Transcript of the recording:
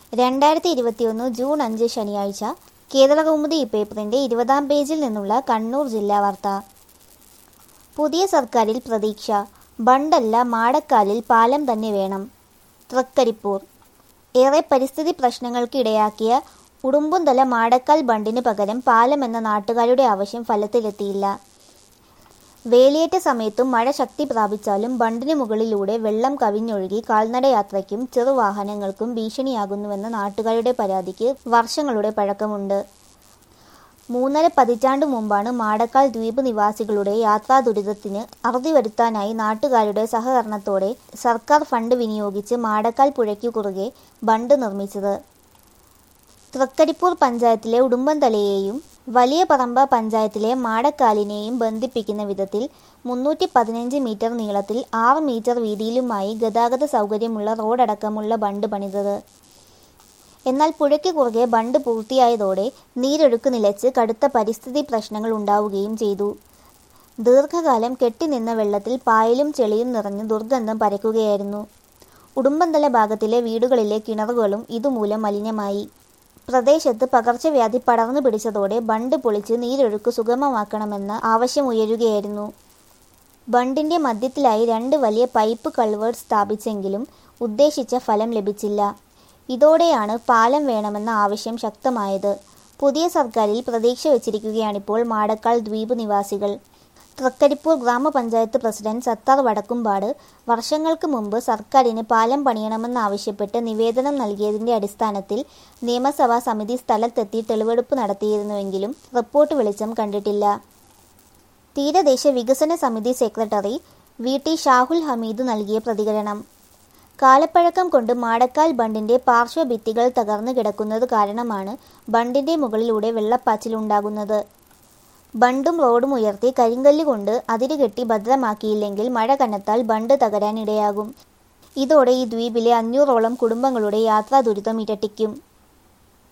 രണ്ടായിരത്തി ഇരുപത്തിയൊന്ന് ജൂൺ അഞ്ച് ശനിയാഴ്ച കേരളകൗമുദി ഈ പേപ്പറിന്റെ ഇരുപതാം പേജിൽ നിന്നുള്ള കണ്ണൂർ ജില്ലാ വാർത്ത പുതിയ സർക്കാരിൽ പ്രതീക്ഷ ബണ്ടല്ല മാടക്കാലിൽ പാലം തന്നെ വേണം തൃക്കരിപ്പൂർ ഏറെ പരിസ്ഥിതി പ്രശ്നങ്ങൾക്ക് ഇടയാക്കിയ ഉടുമ്പുംതല മാടക്കാൽ ബണ്ടിന് പകരം പാലം എന്ന നാട്ടുകാരുടെ ആവശ്യം ഫലത്തിലെത്തിയില്ല വേലിയേറ്റ സമയത്തും മഴ ശക്തി പ്രാപിച്ചാലും ബണ്ടിന് മുകളിലൂടെ വെള്ളം കവിഞ്ഞൊഴുകി കാൽനടയാത്രയ്ക്കും ചെറുവാഹനങ്ങൾക്കും ഭീഷണിയാകുന്നുവെന്ന നാട്ടുകാരുടെ പരാതിക്ക് വർഷങ്ങളുടെ പഴക്കമുണ്ട് മൂന്നര പതിറ്റാണ്ടു മുമ്പാണ് മാടക്കാൽ ദ്വീപ് നിവാസികളുടെ യാത്രാ ദുരിതത്തിന് അറുതി വരുത്താനായി നാട്ടുകാരുടെ സഹകരണത്തോടെ സർക്കാർ ഫണ്ട് വിനിയോഗിച്ച് മാടക്കാൽ പുഴയ്ക്കു കുറുകെ ബണ്ട് നിർമ്മിച്ചത് തൃക്കരിപ്പൂർ പഞ്ചായത്തിലെ ഉടുമ്പൻതലയെയും വലിയ പറമ്പ പഞ്ചായത്തിലെ മാടക്കാലിനെയും ബന്ധിപ്പിക്കുന്ന വിധത്തിൽ മുന്നൂറ്റി പതിനഞ്ച് മീറ്റർ നീളത്തിൽ ആറ് മീറ്റർ വീതിയിലുമായി ഗതാഗത സൗകര്യമുള്ള റോഡടക്കമുള്ള ബണ്ട് പണിതത് എന്നാൽ പുഴയ്ക്ക് കുറുകെ ബണ്ട് പൂർത്തിയായതോടെ നീരൊഴുക്ക് നിലച്ച് കടുത്ത പരിസ്ഥിതി പ്രശ്നങ്ങൾ ഉണ്ടാവുകയും ചെയ്തു ദീർഘകാലം കെട്ടിനിന്ന വെള്ളത്തിൽ പായലും ചെളിയും നിറഞ്ഞ് ദുർഗന്ധം പരക്കുകയായിരുന്നു ഉടുമ്പന്തല ഭാഗത്തിലെ വീടുകളിലെ കിണറുകളും ഇതുമൂലം മലിനമായി പ്രദേശത്ത് പകർച്ചവ്യാധി പടർന്നു പിടിച്ചതോടെ ബണ്ട് പൊളിച്ച് നീരൊഴുക്ക് സുഗമമാക്കണമെന്ന ആവശ്യം ഉയരുകയായിരുന്നു ബണ്ടിന്റെ മധ്യത്തിലായി രണ്ട് വലിയ പൈപ്പ് കൾവേർട്ട് സ്ഥാപിച്ചെങ്കിലും ഉദ്ദേശിച്ച ഫലം ലഭിച്ചില്ല ഇതോടെയാണ് പാലം വേണമെന്ന ആവശ്യം ശക്തമായത് പുതിയ സർക്കാരിൽ പ്രതീക്ഷ വച്ചിരിക്കുകയാണിപ്പോൾ മാടക്കാൾ ദ്വീപ് നിവാസികൾ തൃക്കരിപ്പൂർ ഗ്രാമപഞ്ചായത്ത് പ്രസിഡന്റ് സത്താർ വടക്കുംപാട് വർഷങ്ങൾക്ക് മുമ്പ് സർക്കാരിന് പാലം പണിയണമെന്നാവശ്യപ്പെട്ട് നിവേദനം നൽകിയതിന്റെ അടിസ്ഥാനത്തിൽ നിയമസഭാ സമിതി സ്ഥലത്തെത്തി തെളിവെടുപ്പ് നടത്തിയിരുന്നുവെങ്കിലും റിപ്പോർട്ട് വെളിച്ചം കണ്ടിട്ടില്ല തീരദേശ വികസന സമിതി secretary V T Shahul Hameed നൽകിയ പ്രതികരണം കാലപ്പഴക്കം കൊണ്ട് മാടക്കാൽ ബണ്ടിന്റെ പാർശ്വഭിത്തികൾ തകർന്നു കിടക്കുന്നത് കാരണമാണ് ബണ്ടിന്റെ മുകളിലൂടെ വെള്ളപ്പാച്ചിലുണ്ടാകുന്നത് ബണ്ടും റോഡും ഉയർത്തി കരിങ്കല്ല് കൊണ്ട് അതിരുകെട്ടി ഭദ്രമാക്കിയില്ലെങ്കിൽ മഴ കനത്താൽ ബണ്ട് തകരാൻ ഇടയാകും ഇതോടെ ഈ ദ്വീപിലെ അഞ്ഞൂറോളം കുടുംബങ്ങളുടെ യാത്രാ ദുരിതം ഇരട്ടിക്കും